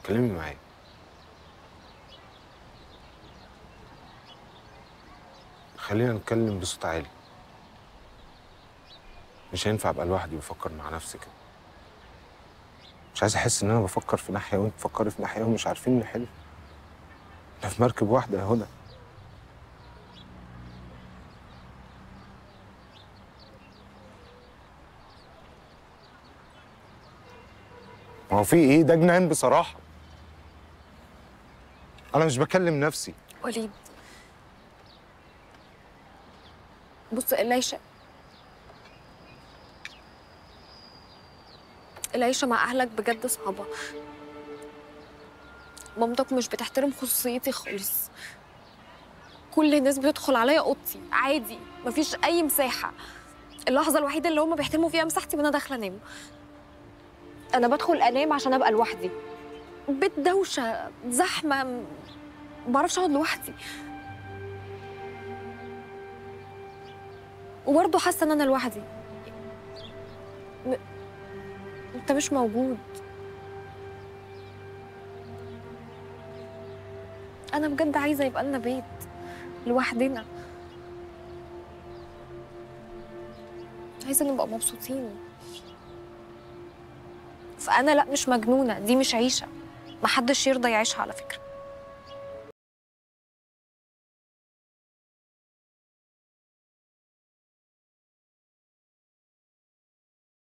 اتكلمي معايا خلينا نتكلم بصوت عالي مش هينفع ابقى لوحدي بفكر مع نفسي كده مش عايز احس ان انا بفكر في ناحيه وانت تفكري في ناحيه ومش عارفين نحل احنا في مركب واحده يا هدى ما هو في ايه ده جنان بصراحه انا مش بكلم نفسي وليد بص العيشة العيشة مع أهلك بجد صعبة مامتك مش بتحترم خصوصيتي خالص كل الناس بتدخل عليا اوضتي عادي مفيش أي مساحة اللحظة الوحيدة اللي هما بيحترموا فيها مساحتي وأنا داخلة أنام أنا بدخل أنام عشان أبقى لوحدي بيت دوشة زحمة ما بعرفش أقعد لوحدي وبرضه حاسه ان انا لوحدي م... انت مش موجود انا بجد عايزه يبقى لنا بيت لوحدنا عايزه نبقى مبسوطين فانا لا مش مجنونه دي مش عيشه محدش يرضى يعيشها على فكره